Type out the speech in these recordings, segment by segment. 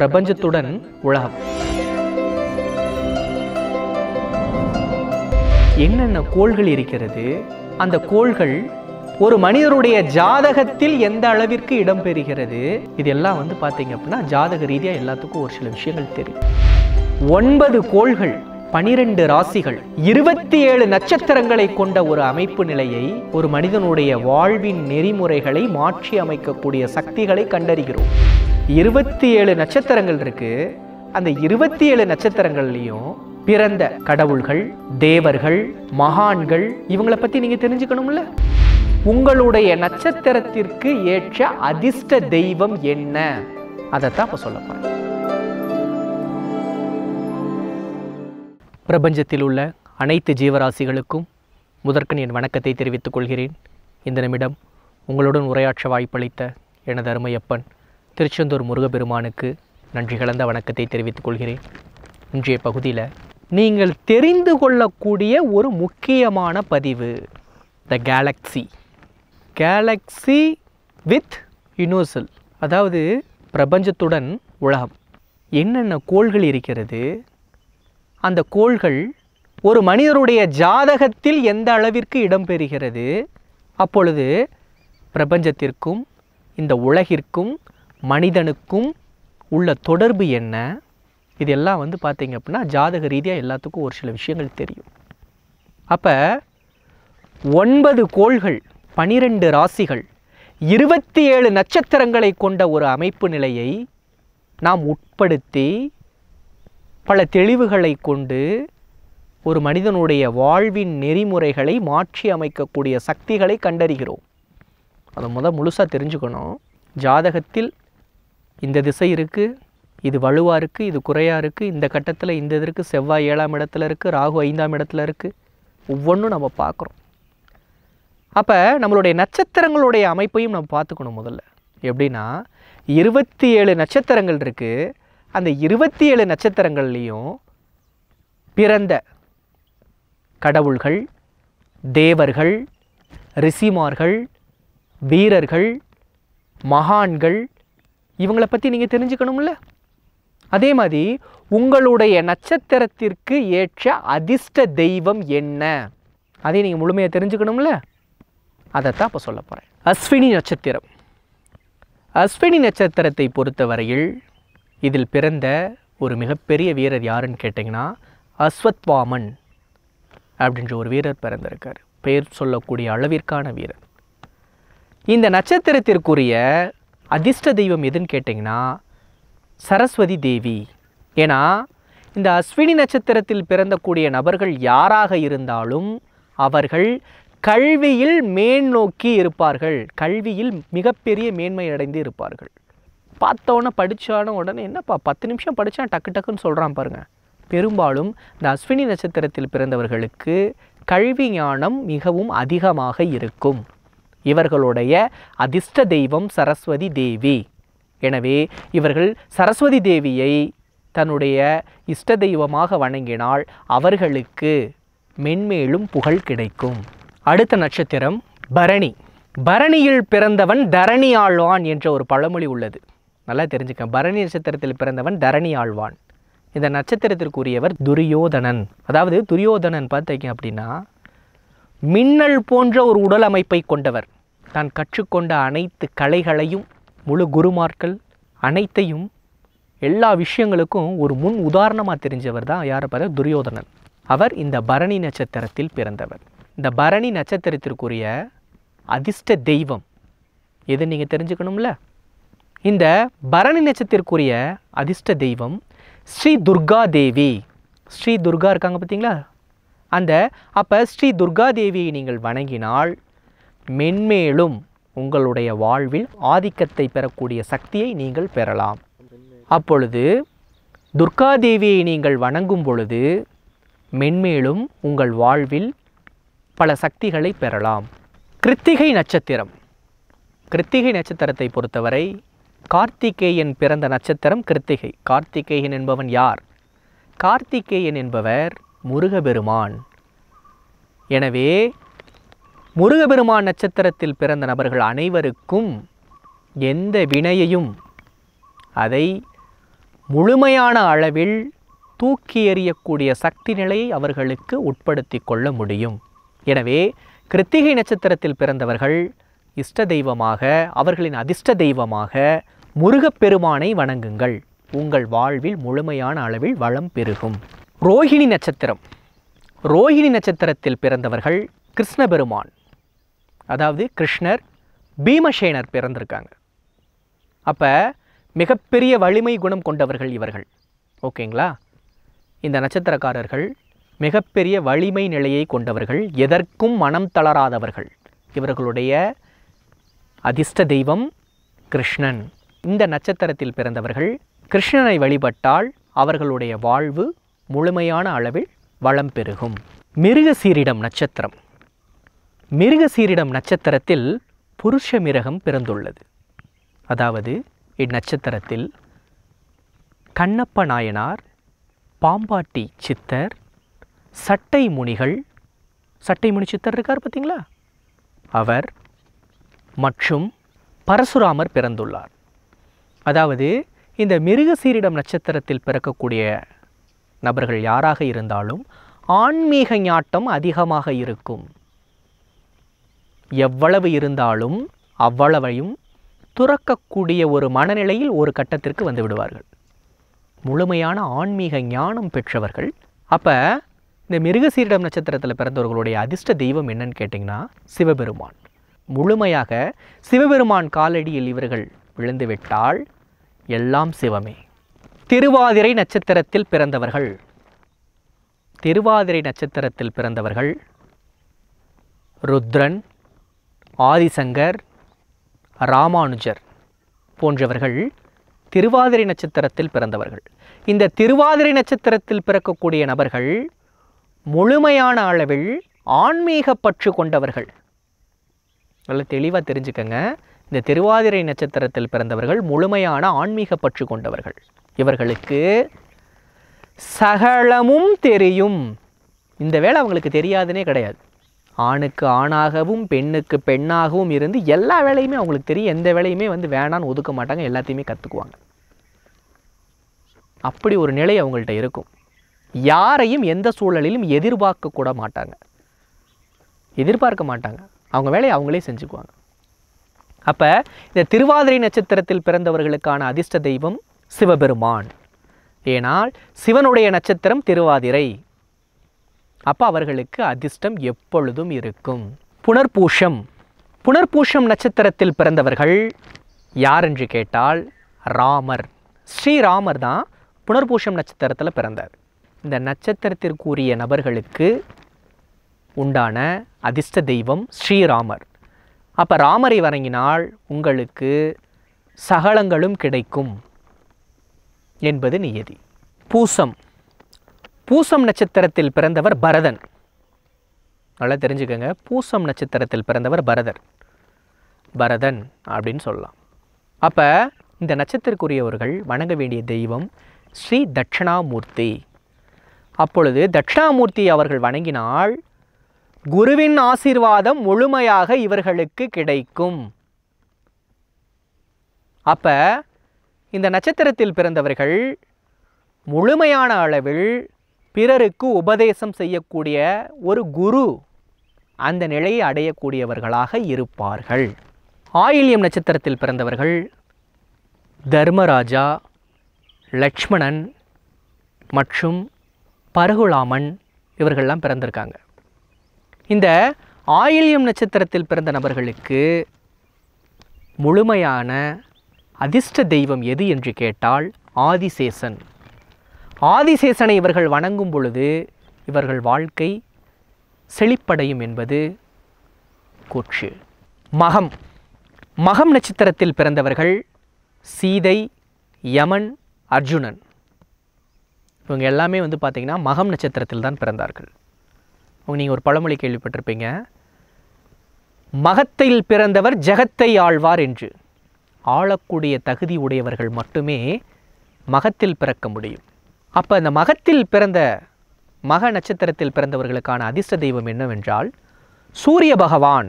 பிரபஞ்சத்துடன் உலகம் என்னென்ன கோள்கள் இருக்கிறது அந்த கோள்கள் ஒரு மனிதருடைய ஜாதகத்தில் எந்த அளவிற்கு இடம்பெறுகிறது இதெல்லாம் வந்து பார்த்தீங்க அப்படின்னா ஜாதக ரீதியாக எல்லாத்துக்கும் ஒரு சில விஷயங்கள் தெரியும் ஒன்பது கோள்கள் பனிரெண்டு ராசிகள் இருபத்தி ஏழு நட்சத்திரங்களை கொண்ட ஒரு அமைப்பு நிலையை ஒரு மனிதனுடைய வாழ்வின் நெறிமுறைகளை மாற்றி அமைக்கக்கூடிய சக்திகளை கண்டறிகிறோம் இருபத்தி ஏழு நட்சத்திரங்கள் இருக்கு அந்த இருபத்தி ஏழு நட்சத்திரங்கள்லையும் பிறந்த கடவுள்கள் தேவர்கள் மகான்கள் இவங்களை பத்தி நீங்க தெரிஞ்சுக்கணும்ல உங்களுடைய நட்சத்திரத்திற்கு ஏற்ற அதிர்ஷ்ட தெய்வம் என்ன அதைத்தான் இப்ப சொல்ல போறேன் பிரபஞ்சத்தில் உள்ள அனைத்து ஜீவராசிகளுக்கும் முதற்கண் என் வணக்கத்தை தெரிவித்துக் கொள்கிறேன் இந்த நிமிடம் உங்களுடன் உரையாற்ற வாய்ப்பளித்த எனது அருமையப்பன் திருச்செந்தூர் முருகப்பெருமானுக்கு நன்றி கலந்த வணக்கத்தை தெரிவித்துக் கொள்கிறேன் இன்றைய பகுதியில் நீங்கள் தெரிந்து கொள்ளக்கூடிய ஒரு முக்கியமான பதிவு the galaxy galaxy with universal அதாவது பிரபஞ்சத்துடன் உலகம் என்னென்ன கோள்கள் இருக்கிறது அந்த கோள்கள் ஒரு மனிதருடைய ஜாதகத்தில் எந்த அளவிற்கு இடம்பெறுகிறது அப்பொழுது பிரபஞ்சத்திற்கும் இந்த உலகிற்கும் மனிதனுக்கும் உள்ள தொடர்பு என்ன இதெல்லாம் வந்து பார்த்தீங்க அப்படின்னா ஜாதக ரீதியாக எல்லாத்துக்கும் ஒரு சில விஷயங்கள் தெரியும் அப்போ ஒன்பது கோள்கள் பனிரெண்டு ராசிகள் இருபத்தி ஏழு நட்சத்திரங்களை கொண்ட ஒரு அமைப்பு நிலையை நாம் உட்படுத்தி பல தெளிவுகளை கொண்டு ஒரு மனிதனுடைய வாழ்வின் நெறிமுறைகளை மாற்றி அமைக்கக்கூடிய சக்திகளை கண்டறிகிறோம் அதை முத முழுசாக தெரிஞ்சுக்கணும் ஜாதகத்தில் இந்த திசை இருக்குது இது வலுவாக இருக்குது இது குறையாக இருக்குது இந்த கட்டத்தில் இந்த இது இருக்குது செவ்வாய் ஏழாம் இடத்துல இருக்குது ராகு ஐந்தாம் இடத்துல இருக்குது ஒவ்வொன்றும் நம்ம பார்க்குறோம் அப்போ நம்மளுடைய நட்சத்திரங்களுடைய அமைப்பையும் நம்ம பார்த்துக்கணும் முதல்ல எப்படின்னா இருபத்தி ஏழு நட்சத்திரங்கள் இருக்குது அந்த இருபத்தி ஏழு நட்சத்திரங்கள்லேயும் பிறந்த கடவுள்கள் தேவர்கள் ரிஷிமார்கள் வீரர்கள் மகான்கள் இவங்களை பற்றி நீங்கள் தெரிஞ்சுக்கணும்ல அதே மாதிரி உங்களுடைய நட்சத்திரத்திற்கு ஏற்ற அதிர்ஷ்ட தெய்வம் என்ன அதை நீங்கள் முழுமையாக தெரிஞ்சுக்கணும்ல அதைத்தான் இப்போ சொல்ல போகிறேன் அஸ்வினி நட்சத்திரம் அஸ்வினி நட்சத்திரத்தை பொறுத்தவரையில் இதில் பிறந்த ஒரு மிகப்பெரிய வீரர் யாருன்னு கேட்டிங்கன்னா அஸ்வத்வாமன் அப்படின்ற ஒரு வீரர் பிறந்திருக்கார் பெயர் சொல்லக்கூடிய அளவிற்கான வீரர் இந்த நட்சத்திரத்திற்குரிய அதிர்ஷ்ட தெய்வம் எதுன்னு கேட்டிங்கன்னா சரஸ்வதி தேவி ஏன்னா இந்த அஸ்வினி நட்சத்திரத்தில் பிறந்தக்கூடிய நபர்கள் யாராக இருந்தாலும் அவர்கள் கல்வியில் மேல்நோக்கி இருப்பார்கள் கல்வியில் மிகப்பெரிய மேன்மை அடைந்து இருப்பார்கள் பார்த்தோன்னே படித்தான உடனே என்னப்பா பத்து நிமிஷம் படித்தா டக்கு டக்குன்னு சொல்கிறான் பாருங்க பெரும்பாலும் இந்த அஸ்வினி நட்சத்திரத்தில் பிறந்தவர்களுக்கு கல்வி ஞானம் மிகவும் அதிகமாக இருக்கும் இவர்களுடைய அதிர்ஷ்ட தெய்வம் சரஸ்வதி தேவி எனவே இவர்கள் சரஸ்வதி தேவியை தன்னுடைய இஷ்ட தெய்வமாக வணங்கினால் அவர்களுக்கு மென்மேலும் புகழ் கிடைக்கும் அடுத்த நட்சத்திரம் பரணி பரணியில் பிறந்தவன் தரணி ஆழ்வான் என்ற ஒரு பழமொழி உள்ளது நல்லா தெரிஞ்சுக்க பரணி நட்சத்திரத்தில் பிறந்தவன் தரணி ஆழ்வான் இந்த நட்சத்திரத்திற்குரியவர் துரியோதனன் அதாவது துரியோதனன் பார்த்தீங்க அப்படின்னா மின்னல் போன்ற ஒரு உடல் அமைப்பை கொண்டவர் தான் கற்றுக்கொண்ட அனைத்து கலைகளையும் முழு குருமார்கள் அனைத்தையும் எல்லா விஷயங்களுக்கும் ஒரு முன் உதாரணமாக தெரிஞ்சவர் தான் யாரை பாரு துரியோதனன் அவர் இந்த பரணி நட்சத்திரத்தில் பிறந்தவர் இந்த பரணி நட்சத்திரத்திற்குரிய அதிர்ஷ்ட தெய்வம் எது நீங்கள் தெரிஞ்சுக்கணும்ல இந்த பரணி நட்சத்திரக்குரிய அதிர்ஷ்ட தெய்வம் ஸ்ரீ துர்கா தேவி ஸ்ரீ துர்கா இருக்காங்க பார்த்தீங்களா அந்த அப்போ ஸ்ரீ துர்கா தேவியை நீங்கள் வணங்கினால் மென்மேலும் உங்களுடைய வாழ்வில் ஆதிக்கத்தை பெறக்கூடிய சக்தியை நீங்கள் பெறலாம் அப்பொழுது துர்கா தேவியை நீங்கள் வணங்கும் பொழுது மென்மேலும் உங்கள் வாழ்வில் பல சக்திகளை பெறலாம் கிருத்திகை நட்சத்திரம் கிருத்திகை நட்சத்திரத்தை பொறுத்தவரை கார்த்திகேயன் பிறந்த நட்சத்திரம் கிருத்திகை கார்த்திகேயன் என்பவன் யார் கார்த்திகேயன் என்பவர் முருகபெருமான் எனவே முருகபெருமான் நட்சத்திரத்தில் பிறந்த நபர்கள் அனைவருக்கும் எந்த வினையையும் அதை முழுமையான அளவில் தூக்கி எறியக்கூடிய சக்தி நிலையை அவர்களுக்கு உட்படுத்தி கொள்ள முடியும் எனவே கிருத்திகை நட்சத்திரத்தில் பிறந்தவர்கள் இஷ்ட தெய்வமாக அவர்களின் அதிர்ஷ்ட தெய்வமாக முருகப்பெருமானை வணங்குங்கள் உங்கள் வாழ்வில் முழுமையான அளவில் வளம் பெருகும் ரோஹிணி நட்சத்திரம் ரோஹிணி நட்சத்திரத்தில் பிறந்தவர்கள் கிருஷ்ண பெருமான் அதாவது கிருஷ்ணர் பீமசேனர் பிறந்திருக்காங்க அப்போ மிகப்பெரிய வலிமை குணம் கொண்டவர்கள் இவர்கள் ஓகேங்களா இந்த நட்சத்திரக்காரர்கள் மிகப்பெரிய வலிமை நிலையை கொண்டவர்கள் எதற்கும் மனம் தளராதவர்கள் இவர்களுடைய அதிர்ஷ்ட தெய்வம் கிருஷ்ணன் இந்த நட்சத்திரத்தில் பிறந்தவர்கள் கிருஷ்ணனை வழிபட்டால் அவர்களுடைய வாழ்வு முழுமையான அளவில் வளம் பெருகும் மிருகசீரிடம் நட்சத்திரம் மிருகசீரிடம் நட்சத்திரத்தில் புருஷ மிருகம் பிறந்துள்ளது அதாவது இந்நட்சத்திரத்தில் கண்ணப்ப நாயனார் பாம்பாட்டி சித்தர் சட்டை முனிகள் சட்டை முனி சித்தர் இருக்கார் பார்த்தீங்களா அவர் மற்றும் பரசுராமர் பிறந்துள்ளார் அதாவது இந்த மிருகசீரிடம் நட்சத்திரத்தில் பிறக்கக்கூடிய நபர்கள் யாராக இருந்தாலும் ஆன்மீக ஞாட்டம் அதிகமாக இருக்கும் எவ்வளவு இருந்தாலும் அவ்வளவையும் துறக்கக்கூடிய ஒரு மனநிலையில் ஒரு கட்டத்திற்கு வந்து விடுவார்கள் முழுமையான ஆன்மீக ஞானம் பெற்றவர்கள் அப்போ இந்த மிருகசீரிடம் நட்சத்திரத்தில் பிறந்தவர்களுடைய அதிர்ஷ்ட தெய்வம் என்னன்னு கேட்டிங்கன்னா சிவபெருமான் முழுமையாக சிவபெருமான் காலடியில் இவர்கள் விழுந்துவிட்டால் எல்லாம் சிவமே திருவாதிரை நட்சத்திரத்தில் பிறந்தவர்கள் திருவாதிரை நட்சத்திரத்தில் பிறந்தவர்கள் ருத்ரன் ஆதிசங்கர் ராமானுஜர் போன்றவர்கள் திருவாதிரை நட்சத்திரத்தில் பிறந்தவர்கள் இந்த திருவாதிரை நட்சத்திரத்தில் பிறக்கக்கூடிய நபர்கள் முழுமையான அளவில் ஆன்மீக பற்று கொண்டவர்கள் நல்லா தெளிவாக தெரிஞ்சுக்கங்க இந்த திருவாதிரை நட்சத்திரத்தில் பிறந்தவர்கள் முழுமையான ஆன்மீக பற்று கொண்டவர்கள் இவர்களுக்கு சகலமும் தெரியும் இந்த வேலை அவங்களுக்கு தெரியாதுனே கிடையாது ஆணுக்கு ஆணாகவும் பெண்ணுக்கு பெண்ணாகவும் இருந்து எல்லா வேலையுமே அவங்களுக்கு தெரியும் எந்த வேலையுமே வந்து வேணான்னு ஒதுக்க மாட்டாங்க எல்லாத்தையுமே கற்றுக்குவாங்க அப்படி ஒரு நிலை அவங்கள்ட்ட இருக்கும் யாரையும் எந்த சூழலிலும் எதிர்பார்க்க கூட மாட்டாங்க எதிர்பார்க்க மாட்டாங்க அவங்க வேலையை அவங்களே செஞ்சுக்குவாங்க அப்போ இந்த திருவாதிரை நட்சத்திரத்தில் பிறந்தவர்களுக்கான அதிர்ஷ்ட தெய்வம் சிவபெருமான் ஏனால் சிவனுடைய நட்சத்திரம் திருவாதிரை அப்போ அவர்களுக்கு அதிர்ஷ்டம் எப்பொழுதும் இருக்கும் புனர்பூஷம் புனர்பூஷம் நட்சத்திரத்தில் பிறந்தவர்கள் யார் என்று கேட்டால் ராமர் ஸ்ரீராமர் தான் புனர்பூஷம் நட்சத்திரத்தில் பிறந்தார் இந்த நட்சத்திரத்திற்குரிய நபர்களுக்கு உண்டான அதிர்ஷ்ட தெய்வம் ஸ்ரீராமர் அப்போ ராமரை வணங்கினால் உங்களுக்கு சகலங்களும் கிடைக்கும் என்பது நியதி பூசம் பூசம் நட்சத்திரத்தில் பிறந்தவர் பரதன் நல்லா தெரிஞ்சுக்கங்க பூசம் நட்சத்திரத்தில் பிறந்தவர் பரதர் பரதன் அப்படின்னு சொல்லலாம் அப்போ இந்த நட்சத்திரக்குரியவர்கள் வணங்க வேண்டிய தெய்வம் ஸ்ரீ தட்சிணாமூர்த்தி அப்பொழுது தட்சிணாமூர்த்தி அவர்கள் வணங்கினால் குருவின் ஆசீர்வாதம் முழுமையாக இவர்களுக்கு கிடைக்கும் அப்ப இந்த நட்சத்திரத்தில் பிறந்தவர்கள் முழுமையான அளவில் பிறருக்கு உபதேசம் செய்யக்கூடிய ஒரு குரு அந்த நிலையை அடையக்கூடியவர்களாக இருப்பார்கள் ஆயில்யம் நட்சத்திரத்தில் பிறந்தவர்கள் தர்மராஜா லக்ஷ்மணன் மற்றும் பரகுலாமன் இவர்கள்லாம் பிறந்திருக்காங்க இந்த ஆயில்யம் நட்சத்திரத்தில் பிறந்த நபர்களுக்கு முழுமையான அதிர்ஷ்ட தெய்வம் எது என்று கேட்டால் ஆதிசேஷன் ஆதிசேஷனை இவர்கள் வணங்கும் பொழுது இவர்கள் வாழ்க்கை செழிப்படையும் என்பது கூற்று மகம் மகம் நட்சத்திரத்தில் பிறந்தவர்கள் சீதை யமன் அர்ஜுனன் இவங்க எல்லாமே வந்து பார்த்திங்கன்னா மகம் நட்சத்திரத்தில் தான் பிறந்தார்கள் நீங்கள் ஒரு பழமொழி கேள்விப்பட்டிருப்பீங்க மகத்தில் பிறந்தவர் ஜெகத்தை ஆழ்வார் என்று ஆளக்கூடிய தகுதி உடையவர்கள் மட்டுமே மகத்தில் பிறக்க முடியும் அப்போ அந்த மகத்தில் பிறந்த மக நட்சத்திரத்தில் பிறந்தவர்களுக்கான அதிர்ஷ்ட தெய்வம் என்னவென்றால் சூரிய பகவான்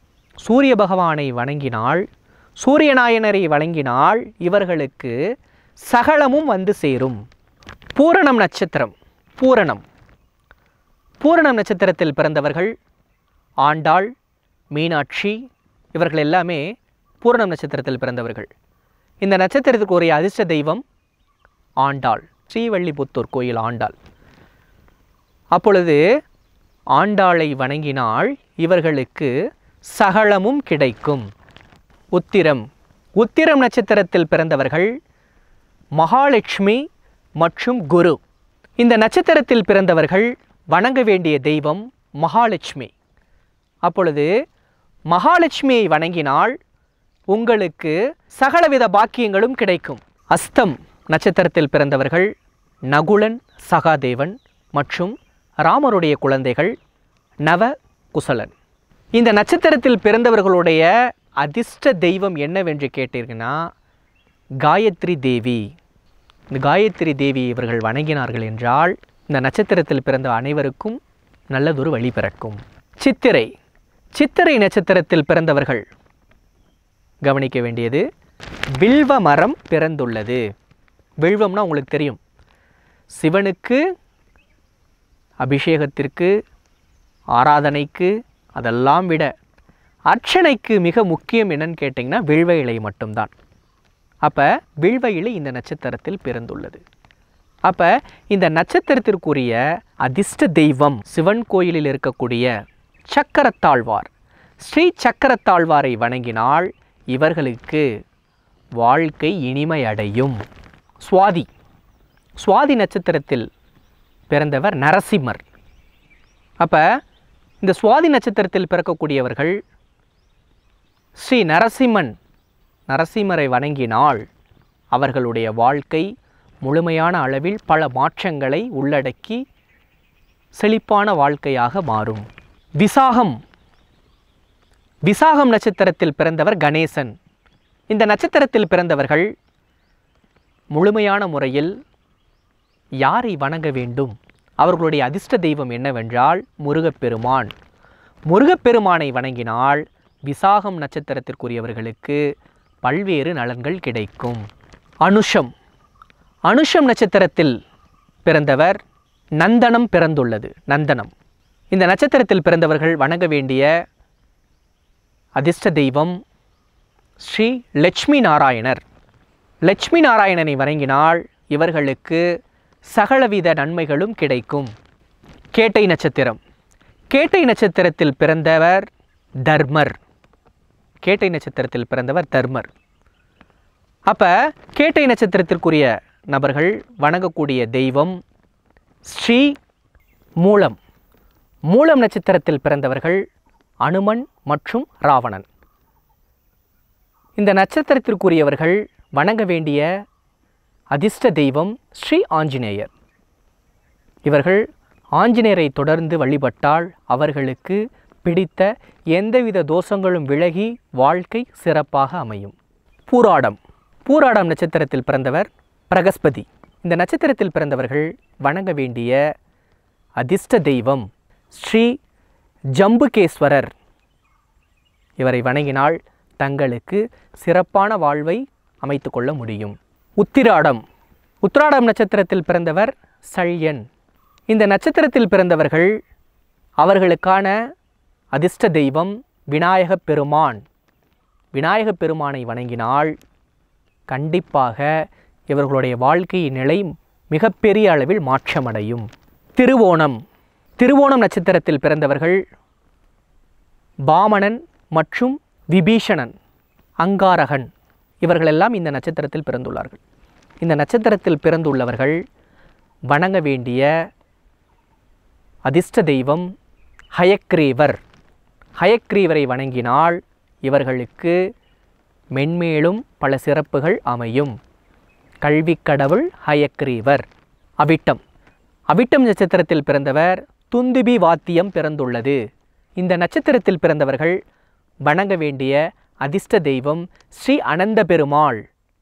சூரிய பகவானை வணங்கினால் சூரியநாயனரை வணங்கினால் இவர்களுக்கு சகலமும் வந்து சேரும் பூரணம் நட்சத்திரம் பூரணம் பூரணம் நட்சத்திரத்தில் பிறந்தவர்கள் ஆண்டாள் மீனாட்சி இவர்கள் எல்லாமே பூரணம் நட்சத்திரத்தில் பிறந்தவர்கள் இந்த நட்சத்திரத்துக்கு உரிய அதிர்ஷ்ட தெய்வம் ஆண்டாள் ஸ்ரீவல்லிபுத்தூர் கோயில் ஆண்டாள் அப்பொழுது ஆண்டாளை வணங்கினால் இவர்களுக்கு சகலமும் கிடைக்கும் உத்திரம் உத்திரம் நட்சத்திரத்தில் பிறந்தவர்கள் மகாலட்சுமி மற்றும் குரு இந்த நட்சத்திரத்தில் பிறந்தவர்கள் வணங்க வேண்டிய தெய்வம் மகாலட்சுமி அப்பொழுது மகாலட்சுமியை வணங்கினால் உங்களுக்கு சகலவித பாக்கியங்களும் கிடைக்கும் அஸ்தம் நட்சத்திரத்தில் பிறந்தவர்கள் நகுலன் சகாதேவன் மற்றும் ராமருடைய குழந்தைகள் நவ குசலன் இந்த நட்சத்திரத்தில் பிறந்தவர்களுடைய அதிர்ஷ்ட தெய்வம் என்னவென்று கேட்டீர்கள்னா காயத்ரி தேவி இந்த காயத்ரி தேவி இவர்கள் வணங்கினார்கள் என்றால் இந்த நட்சத்திரத்தில் பிறந்த அனைவருக்கும் நல்லதொரு வழி பிறக்கும் சித்திரை சித்திரை நட்சத்திரத்தில் பிறந்தவர்கள் கவனிக்க வேண்டியது வில்வ மரம் பிறந்துள்ளது வில்வம்னா உங்களுக்கு தெரியும் சிவனுக்கு அபிஷேகத்திற்கு ஆராதனைக்கு அதெல்லாம் விட அர்ச்சனைக்கு மிக முக்கியம் என்னன்னு கேட்டிங்கன்னா வில்வ இலை மட்டும்தான் அப்போ வில்வ இலை இந்த நட்சத்திரத்தில் பிறந்துள்ளது அப்போ இந்த நட்சத்திரத்திற்குரிய அதிர்ஷ்ட தெய்வம் சிவன் கோயிலில் இருக்கக்கூடிய சக்கரத்தாழ்வார் ஸ்ரீ சக்கரத்தாழ்வாரை வணங்கினால் இவர்களுக்கு வாழ்க்கை இனிமை அடையும் சுவாதி சுவாதி நட்சத்திரத்தில் பிறந்தவர் நரசிம்மர் அப்போ இந்த சுவாதி நட்சத்திரத்தில் பிறக்கக்கூடியவர்கள் ஸ்ரீ நரசிம்மன் நரசிம்மரை வணங்கினால் அவர்களுடைய வாழ்க்கை முழுமையான அளவில் பல மாற்றங்களை உள்ளடக்கி செழிப்பான வாழ்க்கையாக மாறும் விசாகம் விசாகம் நட்சத்திரத்தில் பிறந்தவர் கணேசன் இந்த நட்சத்திரத்தில் பிறந்தவர்கள் முழுமையான முறையில் யாரை வணங்க வேண்டும் அவர்களுடைய அதிர்ஷ்ட தெய்வம் என்னவென்றால் முருகப்பெருமான் முருகப்பெருமானை வணங்கினால் விசாகம் நட்சத்திரத்திற்குரியவர்களுக்கு பல்வேறு நலன்கள் கிடைக்கும் அனுஷம் அனுஷம் நட்சத்திரத்தில் பிறந்தவர் நந்தனம் பிறந்துள்ளது நந்தனம் இந்த நட்சத்திரத்தில் பிறந்தவர்கள் வணங்க வேண்டிய அதிர்ஷ்ட தெய்வம் ஸ்ரீ லட்சுமி நாராயணர் லட்சுமி நாராயணனை வணங்கினால் இவர்களுக்கு சகலவித நன்மைகளும் கிடைக்கும் கேட்டை நட்சத்திரம் கேட்டை நட்சத்திரத்தில் பிறந்தவர் தர்மர் கேட்டை நட்சத்திரத்தில் பிறந்தவர் தர்மர் அப்போ கேட்டை நட்சத்திரத்திற்குரிய நபர்கள் வணங்கக்கூடிய தெய்வம் ஸ்ரீ மூலம் மூலம் நட்சத்திரத்தில் பிறந்தவர்கள் அனுமன் மற்றும் ராவணன் இந்த நட்சத்திரத்திற்குரியவர்கள் வணங்க வேண்டிய அதிர்ஷ்ட தெய்வம் ஸ்ரீ ஆஞ்சநேயர் இவர்கள் ஆஞ்சநேயரை தொடர்ந்து வழிபட்டால் அவர்களுக்கு பிடித்த எந்தவித தோஷங்களும் விலகி வாழ்க்கை சிறப்பாக அமையும் பூராடம் பூராடம் நட்சத்திரத்தில் பிறந்தவர் பிரகஸ்பதி இந்த நட்சத்திரத்தில் பிறந்தவர்கள் வணங்க வேண்டிய அதிர்ஷ்ட தெய்வம் ஸ்ரீ ஜம்புகேஸ்வரர் இவரை வணங்கினால் தங்களுக்கு சிறப்பான வாழ்வை அமைத்து கொள்ள முடியும் உத்திராடம் உத்திராடம் நட்சத்திரத்தில் பிறந்தவர் சல்யன் இந்த நட்சத்திரத்தில் பிறந்தவர்கள் அவர்களுக்கான அதிர்ஷ்ட தெய்வம் விநாயகப் பெருமான் விநாயகப் பெருமானை வணங்கினால் கண்டிப்பாக இவர்களுடைய வாழ்க்கை நிலை மிகப்பெரிய அளவில் மாற்றமடையும் திருவோணம் திருவோணம் நட்சத்திரத்தில் பிறந்தவர்கள் பாமணன் மற்றும் விபீஷணன் அங்காரகன் இவர்களெல்லாம் இந்த நட்சத்திரத்தில் பிறந்துள்ளார்கள் இந்த நட்சத்திரத்தில் பிறந்துள்ளவர்கள் வணங்க வேண்டிய அதிர்ஷ்ட தெய்வம் ஹயக்ரீவர் ஹயக்ரீவரை வணங்கினால் இவர்களுக்கு மென்மேலும் பல சிறப்புகள் அமையும் கல்விக் கடவுள் ஹயக்ரீவர் அவிட்டம் அவிட்டம் நட்சத்திரத்தில் பிறந்தவர் துந்துபி வாத்தியம் பிறந்துள்ளது இந்த நட்சத்திரத்தில் பிறந்தவர்கள் வணங்க வேண்டிய அதிர்ஷ்ட தெய்வம் ஸ்ரீ அனந்த பெருமாள்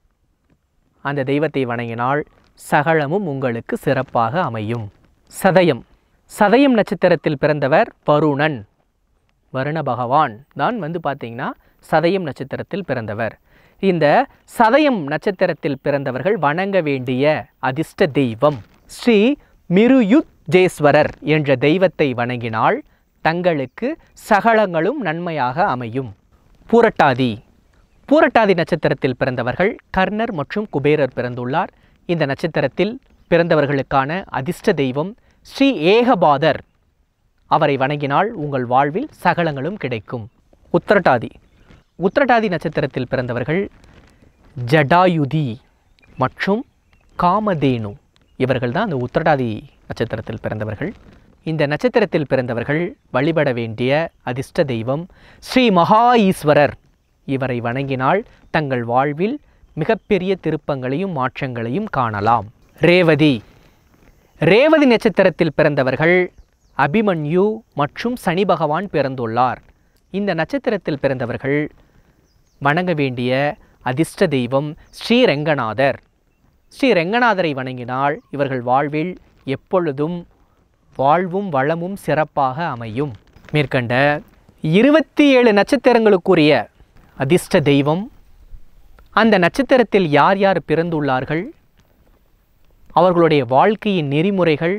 அந்த தெய்வத்தை வணங்கினால் சகலமும் உங்களுக்கு சிறப்பாக அமையும் சதயம் சதயம் நட்சத்திரத்தில் பிறந்தவர் வருணன் வருண பகவான் தான் வந்து பார்த்தீங்கன்னா சதயம் நட்சத்திரத்தில் பிறந்தவர் இந்த சதயம் நட்சத்திரத்தில் பிறந்தவர்கள் வணங்க வேண்டிய அதிர்ஷ்ட தெய்வம் ஸ்ரீ மிருயுஜேஸ்வரர் என்ற தெய்வத்தை வணங்கினால் தங்களுக்கு சகலங்களும் நன்மையாக அமையும் பூரட்டாதி பூரட்டாதி நட்சத்திரத்தில் பிறந்தவர்கள் கர்ணர் மற்றும் குபேரர் பிறந்துள்ளார் இந்த நட்சத்திரத்தில் பிறந்தவர்களுக்கான அதிர்ஷ்ட தெய்வம் ஸ்ரீ ஏகபாதர் அவரை வணங்கினால் உங்கள் வாழ்வில் சகலங்களும் கிடைக்கும் உத்திரட்டாதி உத்திரட்டாதி நட்சத்திரத்தில் பிறந்தவர்கள் ஜடாயுதி மற்றும் காமதேனு இவர்கள் தான் அந்த உத்திரட்டாதி நட்சத்திரத்தில் பிறந்தவர்கள் இந்த நட்சத்திரத்தில் பிறந்தவர்கள் வழிபட வேண்டிய அதிர்ஷ்ட தெய்வம் ஸ்ரீ மகா ஈஸ்வரர் இவரை வணங்கினால் தங்கள் வாழ்வில் மிகப்பெரிய திருப்பங்களையும் மாற்றங்களையும் காணலாம் ரேவதி ரேவதி நட்சத்திரத்தில் பிறந்தவர்கள் அபிமன்யு மற்றும் சனி பகவான் பிறந்துள்ளார் இந்த நட்சத்திரத்தில் பிறந்தவர்கள் வணங்க வேண்டிய அதிர்ஷ்ட தெய்வம் ஸ்ரீ ரெங்கநாதர் ஸ்ரீ ரெங்கநாதரை வணங்கினால் இவர்கள் வாழ்வில் எப்பொழுதும் வாழ்வும் வளமும் சிறப்பாக அமையும் மேற்கண்ட இருபத்தி ஏழு நட்சத்திரங்களுக்குரிய அதிர்ஷ்ட தெய்வம் அந்த நட்சத்திரத்தில் யார் யார் பிறந்துள்ளார்கள் அவர்களுடைய வாழ்க்கையின் நெறிமுறைகள்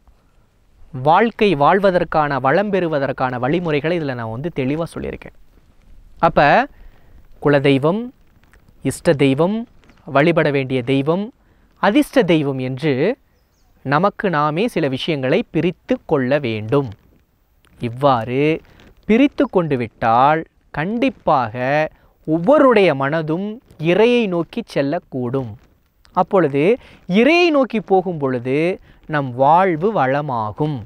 வாழ்க்கை வாழ்வதற்கான வளம் பெறுவதற்கான வழிமுறைகளை இதில் நான் வந்து தெளிவாக சொல்லியிருக்கேன் அப்போ குலதெய்வம் இஷ்ட தெய்வம் வழிபட வேண்டிய தெய்வம் அதிர்ஷ்ட தெய்வம் என்று நமக்கு நாமே சில விஷயங்களை பிரித்து கொள்ள வேண்டும் இவ்வாறு பிரித்து கொண்டு விட்டால் கண்டிப்பாக ஒவ்வொருடைய மனதும் இறையை நோக்கி செல்லக்கூடும் அப்பொழுது இறையை நோக்கி போகும் பொழுது நம் வாழ்வு வளமாகும்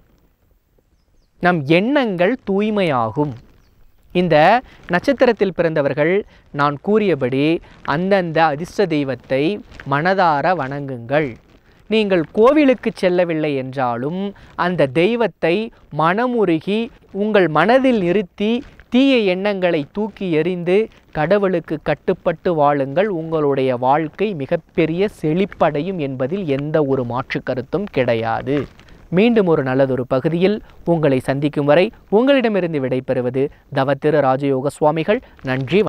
நம் எண்ணங்கள் தூய்மையாகும் இந்த நட்சத்திரத்தில் பிறந்தவர்கள் நான் கூறியபடி அந்தந்த அதிர்ஷ்ட தெய்வத்தை மனதார வணங்குங்கள் நீங்கள் கோவிலுக்கு செல்லவில்லை என்றாலும் அந்த தெய்வத்தை மனமுருகி உங்கள் மனதில் நிறுத்தி தீய எண்ணங்களை தூக்கி எறிந்து கடவுளுக்கு கட்டுப்பட்டு வாழுங்கள் உங்களுடைய வாழ்க்கை மிகப்பெரிய செழிப்படையும் என்பதில் எந்த ஒரு மாற்று கருத்தும் கிடையாது மீண்டும் ஒரு நல்லதொரு பகுதியில் உங்களை சந்திக்கும் வரை உங்களிடமிருந்து விடைபெறுவது தவத்திரு ராஜயோக சுவாமிகள் நன்றி